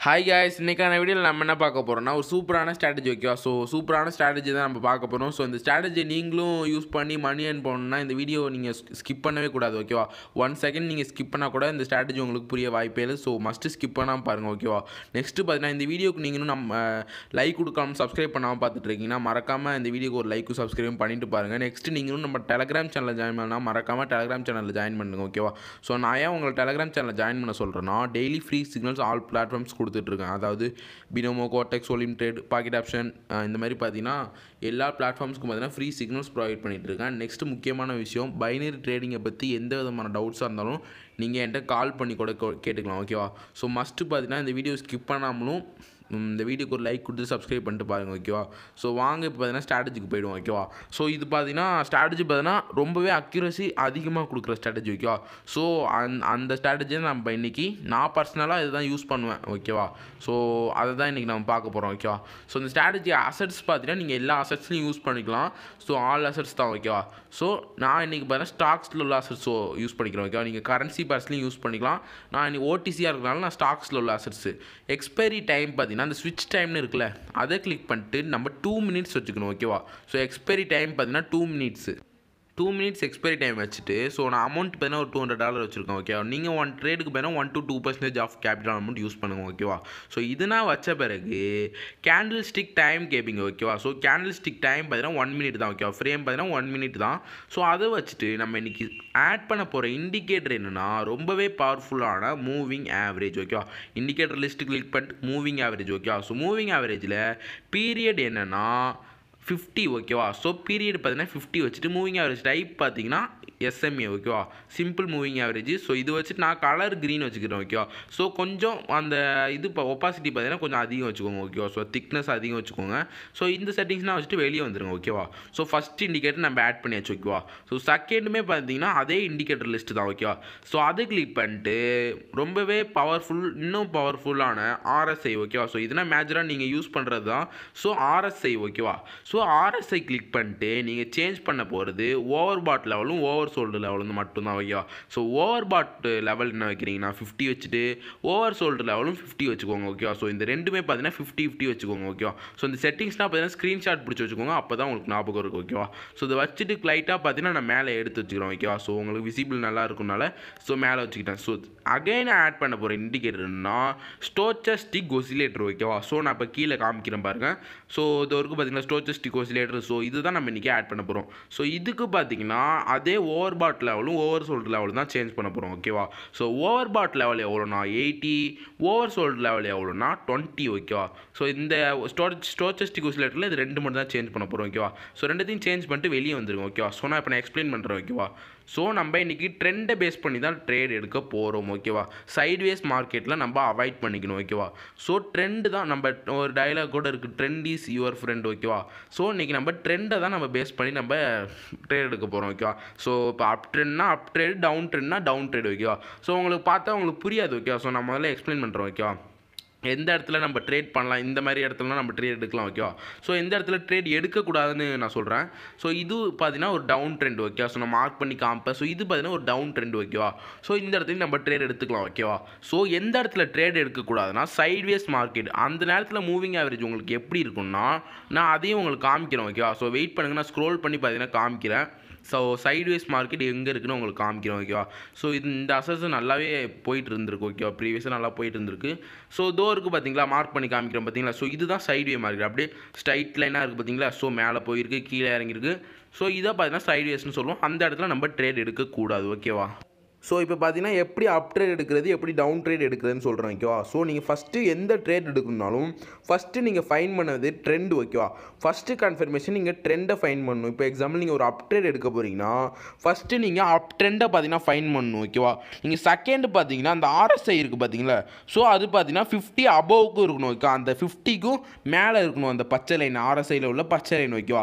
hi guys இன்றைக்கான வீடியோவில் நம்ம என்ன பார்க்க போகிறோம்னா ஒரு சூப்பரான ஸ்ட்ராட்டஜி ஓகேவா ஸோ சூப்பரான ஸ்ட்ராட்டஜி தான் நம்ம பார்க்க போகிறோம் ஸோ இந்த ஸ்ட்ராட்டஜி நீங்களும் யூஸ் பண்ணி மணி earn பண்ணணும்னா இந்த வீடியோ நீங்கள் ஸ்கிப் பண்ணவே கூடாது ஓகேவா ஒன் செகண்ட் நீங்கள் ஸ்கிப் பண்ணால் கூட இந்த ஸ்ட்ராட்டஜி உங்களுக்கு புரிய வாய்ப்பே இல்லை ஸோ மஸ்ட்டு ஸ்கிப் பண்ணாமல் பாருங்கள் ஓகேவா நெக்ஸ்ட்டு பார்த்தீங்கன்னா இந்த வீடியோக்கு நீங்களும் நம்ம லைக் கொடுக்காம சப்ஸ்கிரைப் பண்ணாமல் பார்த்துட்டு இருக்கீங்கன்னா மறக்காமல் இந்த வீடியோக்கு ஒரு லைக்கும் சப்ஸ்கிரைபும் பண்ணிட்டு பாருங்கள் நெக்ஸ்ட் நீங்களும் நம்ம டெலகிராம் சேனலில் ஜாயின் பண்ணால் மறக்காமல் டெலகிராம் சேனலில் ஜாயின் பண்ணுங்க ஓகேவா ஸோ நான் ஏன் உங்களை டெலகிராம் சேனலில் ஜாயின் பண்ண சொல்கிறேன்னா daily free signals all platforms கொடுத்துட்ருக்கேன் அதாவது Binomo Quotex Olymp Trade Pocket Option இந்த மாதிரி பார்த்தீங்கன்னா எல்லா பிளாட்ஃபார்ம்ஸ்க்கும் பார்த்தீங்கன்னா ஃப்ரீ சிக்னல்ஸ் ப்ரொவைட் பண்ணிட்டு இருக்கேன் நெக்ஸ்ட் முக்கியமான விஷயம் பைனரி ட்ரேடிங்கை பற்றி எந்த விதமான டவுட்ஸாக இருந்தாலும் நீங்கள் என்கிட்ட கால் பண்ணி கூட கோ- கேட்டுக்கலாம் ஓகேவா ஸோ மஸ்ட்டு பார்த்தீங்கன்னா இந்த வீடியோ ஸ்கிப் பண்ணாமலும் ம், இந்த வீடியோக்கு ஒரு லைக் கொடுத்து சப்ஸ்கிரைப் பண்ணிட்டு பாருங்கள் ஓகேவா ஸோ வாங்க இப்போ பார்த்தீங்கன்னா ஸ்ட்ராட்டஜிக்கு போயிடுவோம் ஓகேவா ஸோ இது பார்த்தீங்கன்னா ஸ்ட்ராட்டஜி பார்த்தீங்கன்னா ரொம்பவே அக்யூரசி அதிகமாக கொடுக்குற ஸ்ட்ராட்டஜி ஓகேவா ஸோ அந் அந்த ஸ்ட்ராட்டஜியை நம்ம இன்றைக்கி நான் பர்சனலாக இதுதான் யூஸ் பண்ணுவேன் ஓகேவா ஸோ அதை தான் இன்றைக்கி நம்ம பார்க்க போகிறோம் ஓகேவா ஸோ இந்த ஸ்ட்ராட்டஜி அசட்ஸ் பார்த்தீங்கன்னா நீங்கள் எல்லா அசட்ஸ்லையும் யூஸ் பண்ணிக்கலாம் ஸோ ஆல் அசட்ஸ் தான் ஓகேவா ஸோ நான் இன்றைக்கி பார்த்தீங்கன்னா ஸ்டாக்ஸில் உள்ள அசட்ஸ் யூஸ் பண்ணிக்கிறேன் ஓகேவா நீங்கள் கரன்சி பேர்ஸ்லையும் யூஸ் பண்ணிக்கலாம் நான் இன்னைக்கு ஓடிசியாக இருக்கிறனால நான் ஸ்டாக்ஸில் உள்ள அசட்ஸு எக்ஸ்பைரி டைம் பார்த்தீங்கன்னா அந்த ஸ்விட்ச் டைம்னு இருக்குல்ல அதை கிளிக் பண்ணிட்டு நம்ம டூ மினிட்ஸ் வச்சுக்கணும் ஓகேவா ஸோ எக்ஸ்பைரி டைம் பார்த்தீங்கன்னா two minutes two minutes expiry time வச்சுட்டு ஸோ நான் அமௌண்ட் பார்த்தீங்கன்னா ஒரு டூ ஹண்ட்ரட் டாலர் வச்சுருக்கேன் ஓகேவா நீங்கள் ஒன் ட்ரேடுக்கு பார்த்தீங்கன்னா one to two percentage of capital amount use பண்ணுங்க ஓகேவா ஸோ இதுனா வச்ச பிறகு கேண்டில் ஸ்டிக் டைம் கேட்பீங்க ஓகேவா ஸோ கேண்டில் ஸ்டிக் டைம் பார்த்தீங்கன்னா ஒன் மினிட் தான் ஓகேவா ஃப்ரேம் பார்த்தீங்கன்னா ஒன் மினிட் தான் ஸோ அதை வச்சுட்டு நம்ம இன்னைக்கு ஆட் பண்ண போகிற இண்டிகேட்டர் என்னென்னா ரொம்பவே பவர்ஃபுல்லான மூவிங் ஆவரேஜ் ஓகேவா இண்டிகேட்டர் லிஸ்ட்டு கிளிக் பண்ணிட்டு மூவிங் ஆவரேஜ் ஓகேவா ஸோ மூவிங் ஆவரேஜில் பீரியட் என்னென்னா ஃபிஃப்டி ஓகேவா ஸோ பீரியட் பார்த்தீங்கன்னா ஃபிஃப்டி வச்சுட்டு மூவிங் ஆவரேஜ் டைப் பார்த்தீங்கன்னா எஸ்எம்ஏ ஓகேவா சிம்பிள் மூவிங் ஆவரேஜ் ஸோ இது வச்சுட்டு நான் கலர் க்ரீன் வச்சுக்கிறேன் ஓகேவா ஸோ கொஞ்சம் அந்த இது இப்போ ஒப்பாசிட்டி பார்த்தீங்கன்னா கொஞ்சம் அதிகம் வச்சுக்கோங்க ஓகேவா ஸோ திக்னஸ் அதிகம் வச்சுக்கோங்க ஸோ இந்த செட்டிங்ஸ்லாம் வச்சுட்டு வெளியே வந்துருங்க ஓகேவா ஸோ ஃபஸ்ட் இண்டிகேட்டர் நம்ம ஆட் பண்ணியாச்சு ஓகேவா ஸோ செகண்டுமே பார்த்தீங்கன்னா அதே இண்டிகேட்டர் லிஸ்ட்டு தான் ஓகேவா ஸோ அதை கிளிக் பண்ணிட்டு ரொம்பவே பவர்ஃபுல் இன்னும் பவர்ஃபுல்லான ஆர்எஸ்ஐ ஓகேவா ஸோ இதெல்லாம் மேஜராக நீங்கள் யூஸ் பண்ணுறது தான் ஸோ ஆர்எஸ்ஐ ஓகேவா ஸோ ஆர்எஸ்ஐ கிளிக் பண்ணிட்டு நீங்கள் சேஞ்ச் பண்ண போகிறது ஓவர் பாட் லெவலும் ஓவர் சோல்டு லெவலும் மட்டும்தான் ஓகேவா ஸோ ஓவர் பாட் லெவல் என்ன வைக்கிறீங்கன்னா ஃபிஃப்டி வச்சுட்டு ஓவர் சோல்டு லெவலும் ஃபிஃப்டி வச்சுக்கோங்க ஓகேவா ஸோ இந்த ரெண்டுமே பார்த்தீங்கன்னா ஃபிஃப்டி ஃபிஃப்டி வச்சுக்கோங்க ஓகேவா ஸோ இந்த செட்டிங்ஸ்லாம் பார்த்தீங்கன்னா ஸ்க்ரீன்ஷாட் பிடிச்சி வச்சுக்கோங்க அப்போ தான் உங்களுக்கு ஞாபகம் இருக்கும் ஓகேவா ஸோ இதை வச்சுட்டு லைட்டாக பார்த்தீங்கன்னா நான் மேலே எடுத்து வச்சுக்கிறோம் ஓகேவா ஸோ உங்களுக்கு விசிபிள் நல்லா இருக்கும்னால ஸோ மேலே வச்சுக்கிட்டேன் ஸோ அகைன் ஆட் பண்ண போகிற இண்டிகேட்டர்னா ஸ்டோச்சஸ்டிக் ஒசிலேட்டர் ஓகேவா ஸோ நான் இப்போ கீழே காமிக்கிறேன் பாருங்க ஸோ இது வரைக்கும் பார்த்தீங்கன்னா ஸ்டோச்சஸ்டிக் ஒசிலேட்டர் ஸோ இதுதான் நம்ம இன்றைக்கி ஆட் பண்ண போகிறோம் ஸோ இதுக்கு பார்த்தீங்கன்னா அதே ஓவர் பாட் லெவலும் ஓவர் சோல்டு லெவலும் தான் சேஞ்ச் பண்ண போகிறோம் ஓகேவா ஸோ ஓவர் பாட் லெவல் எவ்வளோனா எயிட்டி ஓவர் சோல்டு லெவல் எவ்வளோனா டுவெண்ட்டி ஓகேவா ஸோ இந்த ஸ்டோரேஜ் ஸ்டோச்சஸ்டிக் ஒசிலேட்டரில் இது ரெண்டு மட்டும் தான் சேஞ்ச் பண்ண போகிறோம் ஓகேவா ஸோ ரெண்டுத்தையும் சேஞ்ச் பண்ணிட்டு வெளியே வந்துருங்க ஓகேவா ஸோ நான் இப்போ நான் எக்ஸ்பிளைன் பண்ணுறேன் ஓகேவா ஸோ நம்ம இன்றைக்கி ட்ரெண்டை பேஸ் பண்ணி தான் ட்ரேட் எடுக்க போகிறோம் ஓகேவா சைட்வேஸ் மார்க்கெட்டில் நம்ம அவாய்ட் பண்ணிக்கணும் ஓகேவா ஸோ ட்ரெண்டு தான் நம்ம ஒரு டயலாக் கூட இருக்குது ட்ரெண்ட் இஸ் யுவர் ஃப்ரெண்ட் ஓகேவா ஸோ இன்றைக்கி நம்ம ட்ரெண்டை தான் நம்ம பேஸ் பண்ணி நம்ம ட்ரேட் எடுக்க போகிறோம் ஓகேவா ஸோ இப்போ அப் ட்ரெண்ட்னா அப் ட்ரேட் டவுன் ட்ரெண்ட்னா டவுன் ட்ரேட் ஓகேவா ஸோ உங்களுக்கு பார்த்தா உங்களுக்கு புரியாது ஓகேவா ஸோ நான் முதல்ல எக்ஸ்பிளைன் பண்ணுறோம் ஓகேவா எந்த இடத்துல நம்ம ட்ரேட் பண்ணலாம் இந்த மாதிரி இடத்துலலாம் நம்ம ட்ரேட் எடுக்கலாம் ஓகேவா ஸோ எந்த இடத்துல ட்ரேட் எடுக்கக்கூடாதுன்னு நான் சொல்கிறேன் ஸோ இது பார்த்தீங்கன்னா ஒரு டவுன் ட்ரெண்ட் ஓகேவா ஸோ நான் மார்க் பண்ணி காமிப்பேன் ஸோ இது பார்த்தீங்கன்னா ஒரு டவுன் ட்ரெண்ட் ஓகேவா ஸோ இந்த இடத்துல நம்ம ட்ரேட் எடுத்துக்கலாம் ஓகேவா ஸோ எந்த இடத்துல ட்ரேட் எடுக்கக்கூடாதுன்னா சைட்வேஸ் மார்க்கெட் அந்த நேரத்தில் மூவிங் ஆவரேஜ் உங்களுக்கு எப்படி இருக்கும்னா நான் அதையும் உங்களுக்கு காமிக்கிறேன் ஓகேவா ஸோ வெயிட் பண்ணுங்க நான் ஸ்க்ரோல் பண்ணி பார்த்தீங்கன்னா காமிக்கிறேன் ஸோ சைட்வேஸ் மார்க்கெட் எங்கே இருக்குன்னு உங்களுக்கு காமிக்கிறோம் ஓகேவா ஸோ இது இந்த அசஸ் நல்லாவே போயிட்டு இருந்திருக்கு ஓகேவா ப்ரீவியஸாக நல்லா போயிட்டு இருந்திருக்கு ஸோ தோ இருக்குது பார்த்தீங்களா மார்க் பண்ணி காமிக்கிறோம் பார்த்தீங்களா ஸோ இதுதான் சைட்வே மார்க்கெட் அப்படியே ஸ்ட்ரைட் லைனாக இருக்குது பார்த்தீங்களா ஸோ மேலே போயிருக்கு கீழே இறங்கியிருக்கு ஸோ இதை பார்த்தீங்கன்னா சைட்வேஸ்னு சொல்லுவோம் அந்த இடத்துல நம்ம ட்ரேட் எடுக்கக்கூடாது ஓகேவா ஸோ இப்போ பார்த்தீங்கன்னா எப்படி அப் ட்ரேட் எடுக்கிறது எப்படி டவுன் ட்ரேட் எடுக்கிறதுன்னு சொல்கிறேன் ஓகேவா ஸோ நீங்கள் ஃபஸ்ட்டு எந்த ட்ரேட் எடுக்கணும்னாலும் ஃபஸ்ட்டு நீங்கள் ஃபைன் பண்ணது ட்ரெண்ட் ஓகேவா ஃபஸ்ட்டு கன்ஃபர்மேஷன் நீங்கள் ட்ரெண்டை ஃபைன் பண்ணணும் இப்போ எக்ஸாம்பிள் நீங்கள் ஒரு அப் ட்ரேட் எடுக்க போகிறீங்கன்னா ஃபஸ்ட்டு நீங்கள் அப் ட்ரெண்டை பார்த்தீங்கன்னா ஃபைன் பண்ணணும் ஓகேவா நீங்கள் செகண்ட் பார்த்தீங்கன்னா அந்த ஆர்எஸ்ஐ இருக்குது பார்த்தீங்களா ஸோ அது பார்த்தீங்கன்னா ஃபிஃப்டி அபோவுக்கும் இருக்கணும் ஓகே அந்த ஃபிஃப்டிக்கும் மேலே இருக்கணும் அந்த பச்சை லைன் ஆர்எஸ்ஐயில் உள்ள பச்சை லைன் ஓகேவா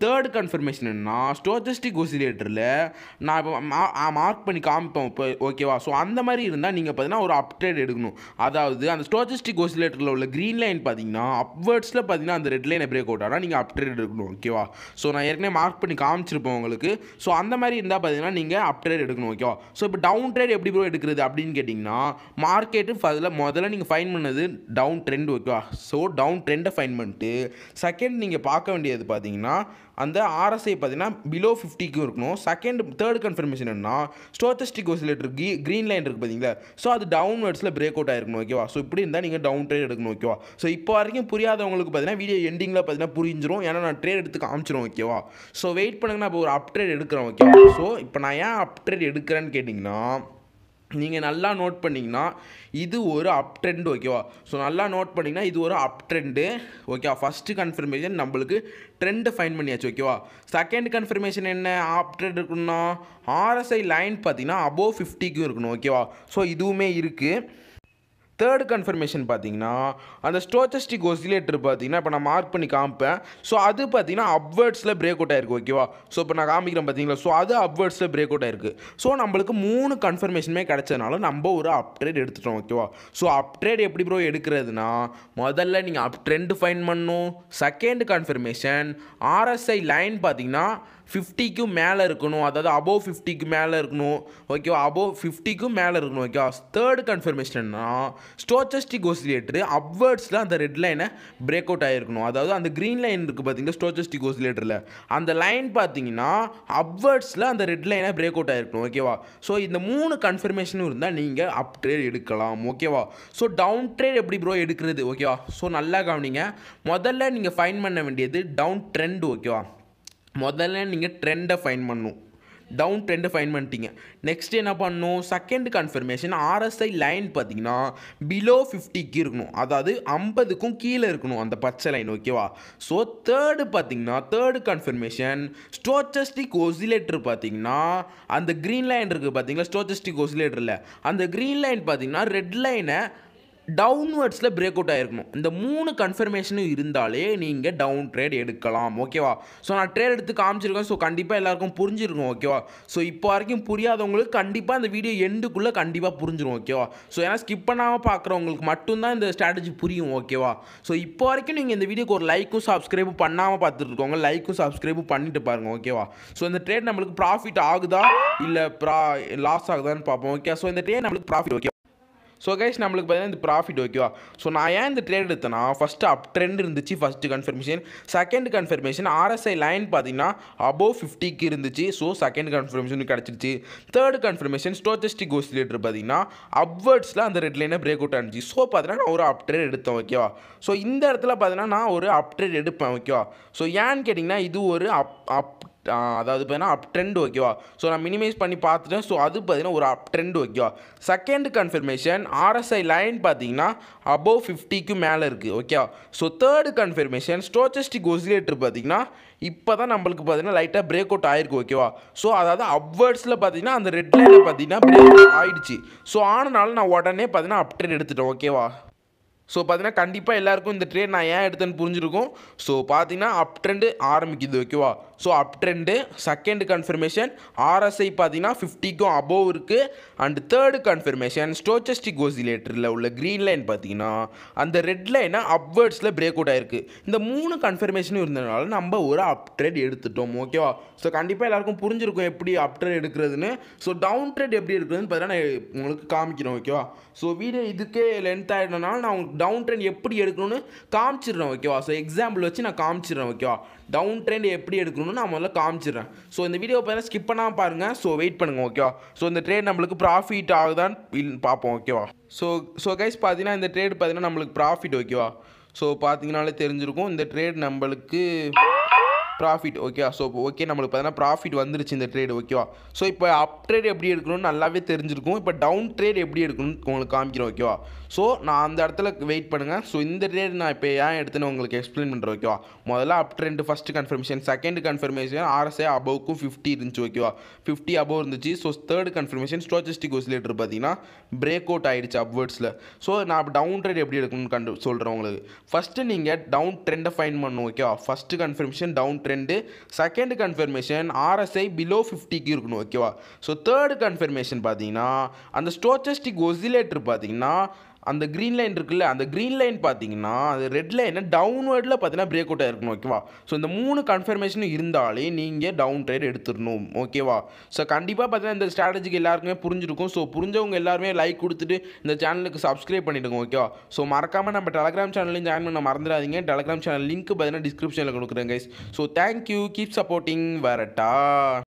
தேர்ட் கன்ஃபர்மேஷன் என்ன ஸ்டோச்சஸ்டிக் ஒசிலேட்டரில் நான் இப்போ மார்க் பண்ணி காமிப்பேன் இப்போ ஓகேவா ஸோ அந்த மாதிரி இருந்தால் நீங்கள் பார்த்தீங்கன்னா ஒரு அப்டேட் எடுக்கணும் அதாவது அந்த ஸ்டோச்சஸ்டிக் ஒசிலேட்டரில் உள்ள க்ரீன் லைன் பார்த்தீங்கன்னா அப்வர்ட்ஸில் பார்த்தீங்கன்னா அந்த ரெட் லைனை பிரேக் அவுட் ஆனால் நீங்கள் அப்டேட் எடுக்கணும் ஓகேவா ஸோ நான் ஏற்கனவே மார்க் பண்ணி காமிச்சிருப்பேன் உங்களுக்கு ஸோ அந்த மாதிரி இருந்தால் பார்த்தீங்கன்னா நீங்கள் அப்டேட் எடுக்கணும் ஓகேவா ஸோ இப்போ டவுன் ட்ரேட் எப்படி ப்ரோ எடுக்கிறது அப்படின்னு கேட்டிங்கன்னா மார்க்கெட்டு அதில் முதல்ல நீங்கள் ஃபைன் பண்ணது டவுன் ட்ரெண்ட் ஓகேவா ஸோ டவுன் ட்ரெண்டை ஃபைன் பண்ணிட்டு செகண்ட் நீங்கள் பார்க்க வேண்டியது பார்த்தீங்கன்னா அந்த ஆர்எஸ்ஐ பார்த்தீங்கன்னா பிலோ ஃபிஃப்டிக்கும் இருக்கணும் செகண்ட் தேர்ட் கன்ஃபர்மேஷன் என்ன ஸ்டோச்சஸ்டிக் ஒசிலேட்டர் கீ க்ரீன் லைன் இருக்குது பார்த்தீங்களா ஸோ அது டவுன்வர்ட்ஸில் பிரேக் அவுட் ஆயிருக்கணும் ஓகேவா ஸோ இப்படி இருந்தால் நீங்கள் டவுன் ட்ரேட் எடுக்கணும் ஓகேவா ஸோ இப்போ வரைக்கும் புரியாதவங்களுக்கு பார்த்தீங்கன்னா வீடியோ எண்டிங்கில் பார்த்தீங்கன்னா புரிஞ்சிரும் ஏன்னா நான் ட்ரேட் எடுத்து காமிச்சிரும் ஓகேவா ஸோ வெயிட் பண்ணுங்க நான் இப்போ ஒரு அப் ட்ரேட் எடுக்கிறேன் ஓகேவா ஸோ இப்போ நான் ஏன் அப் ட்ரேட் எடுக்கிறேன்னு கேட்டிங்கன்னா நீங்கள் நல்லா நோட் பண்ணிங்கன்னா இது ஒரு அப் ட்ரெண்ட் ஓகேவா ஸோ நல்லா நோட் பண்ணிங்கன்னா இது ஒரு அப் ட்ரெண்டு ஓகேவா ஃபஸ்ட்டு கன்ஃபர்மேஷன் நம்மளுக்கு ட்ரெண்டை ஃபைன் பண்ணியாச்சு ஓகேவா செகண்ட் கன்ஃபர்மேஷன் என்ன அப் ட்ரெண்ட் இருக்குன்னா ஆர்எஸ்ஐ லைன் பார்த்தீங்கன்னா அபோவ் ஃபிஃப்டிக்கும் இருக்கணும் ஓகேவா ஸோ இதுவுமே இருக்குது தேர்ட் கன்ஃபர்மேஷன் பார்த்தீங்கன்னா அந்த ஸ்டோச்சஸ்டிக் ஒசிலேட்டர் பார்த்தீங்கன்னா இப்போ நான் மார்க் பண்ணி காமிப்பேன் ஸோ அது பார்த்தீங்கன்னா அப்வேர்ட்ஸில் பிரேக் அவுட் ஆயிருக்கு ஓகேவா ஸோ இப்போ நான் காமிக்கிறேன் பார்த்தீங்களா ஸோ அது அப்வேர்ட்ஸில் பிரேக் அவுட் ஆயிருக்கு ஸோ நம்மளுக்கு மூணு கன்ஃபர்மேஷனுமே கிடைச்சதுனால நம்ம ஒரு அப் ட்ரேட் எடுத்துட்டோம் ஓகேவா ஸோ அப் ட்ரேட் எப்படி ப்ரோ எடுக்கிறதுனா முதல்ல நீங்கள் அப் ட்ரெண்ட் ஃபைன் பண்ணணும் செகண்ட் கன்ஃபர்மேஷன் ஆர்எஸ்ஐ லைன் பார்த்தீங்கன்னா ஃபிஃப்டிக்கும் மேலே இருக்கணும் அதாவது அபோவ் ஃபிஃப்டிக்கு மேலே இருக்கணும் ஓகேவா அபோவ் ஃபிஃப்டிக்கும் மேலே இருக்கணும் ஓகேவா தேர்ட் கன்ஃபர்மேஷன்னா ஸ்டோச்சஸ்டிக் ஒசிலேட்டர் அப்வேர்ட்ஸில் அந்த ரெட் லைனை பிரேக் அவுட் ஆகிருக்கணும் அதாவது அந்த க்ரீன் லைன் இருக்குது பார்த்தீங்கன்னா ஸ்டோச்சஸ்டிக் ஒசிலேட்டரில் அந்த லைன் பார்த்தீங்கன்னா அப்வேர்ட்ஸில் அந்த ரெட் லைனை பிரேக் அவுட் ஆகிருக்கணும் ஓகேவா ஸோ இந்த மூணு கன்ஃபர்மேஷனும் இருந்தால் நீங்கள் அப் ட்ரேட் எடுக்கலாம் ஓகேவா ஸோ டவுன் ட்ரேட் எப்படி ப்ரோ எடுக்கிறது ஓகேவா ஸோ நல்லா கவனிங்க முதல்ல நீங்கள் ஃபைன் பண்ண வேண்டியது டவுன் ட்ரெண்ட் ஓகேவா முதல்ல நீங்கள் ட்ரெண்டை ஃபைன் பண்ணணும் டவுன் ட்ரெண்டை ஃபைன் பண்ணிட்டீங்க நெக்ஸ்ட் என்ன பண்ணணும் செகண்ட் கன்ஃபர்மேஷன் ஆர்எஸ்ஐ லைன் பார்த்தீங்கன்னா பிலோ ஃபிஃப்டிக்கு இருக்கணும் அதாவது ஐம்பதுக்கும் கீழே இருக்கணும் அந்த பச்சை லைன் ஓகேவா ஸோ தேர்டு பார்த்தீங்கன்னா தேர்டு கன்ஃபர்மேஷன் ஸ்டோச்சஸ்டிக் ஒசிலேட்டர் பார்த்தீங்கன்னா அந்த க்ரீன் லைன் இருக்குது பார்த்தீங்களா ஸ்டோச்சஸ்டிக் ஒசிலேட்டரில் அந்த க்ரீன் லைன் பார்த்தீங்கன்னா ரெட் லைனை டவுன்வர்ட்ஸில் பிரேக் அவுட் ஆகிருக்கணும் இந்த மூணு கன்ஃபர்மேஷனும் இருந்தாலே நீங்கள் டவுன் ட்ரேட் எடுக்கலாம் ஓகேவா ஸோ நான் ட்ரேட் எடுத்து காமிச்சிருக்கேன் ஸோ கண்டிப்பாக எல்லாருக்கும் புரிஞ்சிருக்கும் ஓகேவா ஸோ இப்போ வரைக்கும் புரியாதவங்களுக்கு கண்டிப்பாக இந்த வீடியோ எண்டுக்குள்ளே கண்டிப்பாக புரிஞ்சிடும் ஓகேவா ஸோ ஏன்னா ஸ்கிப் பண்ணாமல் பார்க்குறவங்களுக்கு மட்டும்தான் இந்த ஸ்ட்ராட்டஜி புரியும் ஓகேவா ஸோ இப்போ வரைக்கும் நீங்கள் இந்த வீடியோக்கு ஒரு லைக்கும் சப்ஸ்கிரைபும் பண்ணாமல் பார்த்துட்டு இருக்கோங்க லைக்கும் சப்ஸ்கிரைபும் பண்ணிட்டு பாருங்கள் ஓகேவா ஸோ இந்த ட்ரேட் நம்மளுக்கு ப்ராஃபிட் ஆகுதா இல்லை ப்ரா லாஸ் ஆகுதான்னு பார்ப்போம் ஓகே ஸோ இந்த ட்ரேட் நம்மளுக்கு ப்ராஃபிட் ஓகே ஸோ கைஸ் நம்மளுக்கு பார்த்தீங்கன்னா இந்த ப்ராஃபிட் ஓகேவா ஸோ நான் ஏன் இந்த ட்ரேட் எடுத்தேன்னா ஃபஸ்ட்டு அப் ட்ரெண்ட் இருந்துச்சு first confirmation second confirmation RSI line பார்த்தீங்கன்னா அபோவ் ஃபிஃப்டிக்கு இருந்துச்சு ஸோ செகண்ட் கன்ஃபர்மேஷன் கிடச்சிருச்சு தேர்ட் கன்ஃபர்மேஷன் ஸ்டோச்சஸ்டிக் ஓசிலேட்டர் பார்த்தீங்கன்னா அப்வர்ட்ஸில் அந்த ரெட் லைனை பிரேக் அவுட் ஆனிச்சு ஸோ பார்த்தீங்கன்னா நான் ஒரு அப் ட்ரேட் எடுத்தேன் ஓகேவா ஸோ இந்த இடத்துல பார்த்தீங்கன்னா நான் ஒரு அப் ட்ரேட் எடுப்பேன் ஓகேவா ஸோ ஏன்னு கேட்டிங்கன்னா இது ஒரு அப் அப் அதாவது பார்த்தீங்கன்னா அப் ட்ரெண்ட் ஓகேவா ஸோ நான் மினிமைஸ் பண்ணி பார்த்துட்டேன் ஸோ அது பார்த்தீங்கன்னா ஒரு அப் ட்ரெண்ட் ஓகேவா செகண்ட் கன்ஃபர்மேஷன் ஆர்எஸ்ஐ லைன் பார்த்தீங்கன்னா அபோவ் ஃபிஃப்டிக்கு மேலே இருக்குது ஓகேவா so third confirmation stochastic oscillator பார்த்தீங்கன்னா இப்போ தான் நம்மளுக்கு பார்த்தீங்கன்னா லைட்டாக பிரேக் அவுட் ஆயிருக்கு ஓகேவா ஸோ அதாவது அப்வர்ட்ஸில் பார்த்தீங்கன்னா அந்த ரெட் லைனில் பார்த்தீங்கன்னா பிரேக் அவுட் ஆயிடுச்சு ஸோ ஆனனால நான் உடனே பார்த்தீங்கன்னா அப் ட்ரெண்ட் எடுத்துட்டேன் ஓகேவா ஸோ பார்த்தீங்கன்னா கண்டிப்பாக எல்லாருக்கும் இந்த ட்ரேட் நான் ஏன் எடுத்தேன்னு புரிஞ்சிருக்கும் ஸோ பார்த்தீங்கன்னா அப் ட்ரெண்டு ஆரம்பிக்குது ஓகேவா so up trend second confirmation RSI பார்த்தீங்கன்னா ஃபிஃப்டிக்கும் அபோவ் இருக்குது அண்ட் தேர்டு கன்ஃபர்மேஷன் ஸ்டோச்சஸ்டிக் ஓசிலேட்டரில் உள்ள க்ரீன் லைன் பார்த்தீங்கன்னா அந்த ரெட் லைனை அப்வேர்ட்ஸில் பிரேக் அவுட் ஆயிருக்கு இந்த மூணு கன்ஃபர்மேஷனும் இருந்ததுனால நம்ம ஒரு அப் ட்ரெட் எடுத்துட்டோம் ஓகேவா ஸோ கண்டிப்பாக எல்லாருக்கும் புரிஞ்சிருக்கும் எப்படி அப் ட்ரெட் எடுக்கிறதுன்னு ஸோ டவுன் ட்ரெட் எப்படி எடுக்கிறதுன்னு பார்த்தீங்கன்னா நான் உங்களுக்கு காமிக்கிறேன் ஓகேவா ஸோ வீடியோ இதுக்கே லென்த் ஆகிடனால நான் உங்களுக்கு டவுன் ட்ரெண்ட் எப்படி எடுக்கணும்னு காமிச்சிடுறேன் ஓகேவா ஸோ எக்ஸாம்பிள் வச்சு நான் காமிச்சிடுறேன் ஓகேவா டவுன் ட்ரெண்ட் எப்படி எடுக்கணும்னு நான் முதல்ல காமிச்சிடுறேன் ஸோ இந்த வீடியோ பார்த்தீங்கன்னா ஸ்கிப் பண்ணாமல் பாருங்கள் ஸோ வெயிட் பண்ணுங்கள் ஓகேவா ஸோ இந்த ட்ரேட் நம்மளுக்கு ப்ராஃபிட் ஆகுதான்னு இல் பார்ப்போம் ஓகேவா ஸோ ஸோ கைஸ் பார்த்தீங்கன்னா இந்த ட்ரேட் பார்த்தீங்கன்னா நம்மளுக்கு ப்ராஃபிட் ஓகேவா ஸோ பார்த்தீங்கனாலே தெரிஞ்சிருக்கும் இந்த ட்ரேட் நம்மளுக்கு ப்ராஃபிட் ஓகே ஸோ ஓகே நம்மளுக்கு பார்த்தீங்கன்னா ப்ராஃபிட் வந்துருச்சு இந்த ட்ரேட் ஓகேவா ஸோ இப்போ அப் ட்ரேட் எப்படி எடுக்கணும்னு நல்லாவே தெரிஞ்சிருக்கும் இப்போ டவுன் ட்ரேட் எப்படி எடுக்கணும்னு உங்களுக்கு காமிக்கிறேன் ஓகேவா ஸோ நான் அந்த இடத்துல வெயிட் பண்ணுங்கள் ஸோ இந்த ட்ரேட் நான் இப்போ ஏன் எடுத்துன்னு உங்களுக்கு எக்ஸ்பிளைன் பண்ணுறேன் ஓகேவா முதல்ல up trend first confirmation second confirmation RSI அபவுக்கும் ஃபிஃப்டி இருந்துச்சு ஓகேவா ஃபிஃப்டி அபவ் இருந்துச்சு so third confirmation stochastic oscillator பார்த்தீங்கன்னா பிரேக் அவுட் ஆயிடுச்சு அப்வேர்ட்ஸில் ஸோ நான் இப்போ டவுன் ட்ரெண்ட் எப்படி எடுக்கணும்னு கண்டு சொல்கிறேன் உங்களுக்கு ஃபஸ்ட்டு நீங்கள் டவுன் ட்ரெண்டை ஃபைன் பண்ணணும் ஓகேவா first confirmation down trend trend second confirmation RSI below ஃபிஃப்டிக்கு இருக்கணும் ஓகேவா ஸோ தேர்டு கன்ஃபர்மேஷன் பார்த்தீங்கன்னா அந்த ஸ்டோச்சஸ்டிக் ஒசிலேட்டர் பார்த்தீங்கன்னா அந்த க்ரீன் லைன் இருக்குல்ல அந்த க்ரீன் லைன் பார்த்தீங்கன்னா அது ரெட் லைனை டவுன்வேர்டில் பார்த்தீங்கன்னா பிரேக் அவுட் ஆயிருக்கணும் ஓகேவா ஸோ இந்த மூணு கன்ஃபர்மேஷனும் இருந்தாலே நீங்கள் டவுன் ட்ரேட் எடுத்துடணும் ஓகேவா ஸோ கண்டிப்பாக பார்த்தீங்கன்னா இந்த ஸ்ட்ராட்டஜிக்கு எல்லாருக்குமே புரிஞ்சிருக்கும் ஸோ புரிஞ்சவங்க எல்லாருமே லைக் கொடுத்துட்டு இந்த சேனலுக்கு சப்ஸ்கிரைப் பண்ணிவிடுங்க ஓகேவா ஸோ மறக்காமல் நம்ம டெலகிராம் சேனல்லையும் ஜாயின் பண்ண மறந்துடாதீங்க டெலகிராம் சேனல் லிங்க் பார்த்தீங்கன்னா டிஸ்கிரிப்ஷனில் கொடுக்குறேன் guys so thank you keep supporting வரட்டா